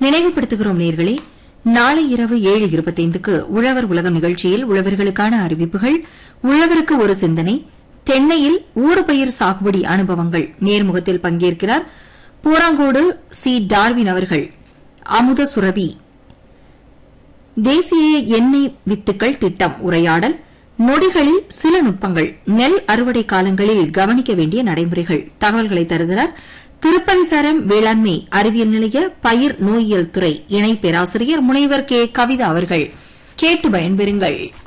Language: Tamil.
நினைவுபடுத்துகிறோம் நேர்களே நாளை இரவு ஏழு இருபத்தைந்துக்கு உழவர் உலகம் நிகழ்ச்சியில் உழவர்களுக்கான அறிவிப்புகள் உழவருக்கு ஒரு சிந்தனை தென்னையில் ஊடுபயிர் சாகுபடி அனுபவங்கள் நேர்முகத்தில் பங்கேற்கிறார் பூராங்கோடு சி டார்வின் அவர்கள் அமுத சுரபி தேசிய எண்ணெய் வித்துக்கள் திட்டம் உரையாடல் நொடிகளில் சில நுட்பங்கள் நெல் அறுவடை காலங்களில் கவனிக்க வேண்டிய நடைமுறைகள் தகவல்களை தருகிறார் திருப்பதிசாரம் வேளாண்மை அறிவியல் நிலைய பயிர் நோயியல் துறை இணை பேராசிரியர் முனைவர் கே கவிதா அவர்கள் கேட்டு பயன்பெறுங்கள்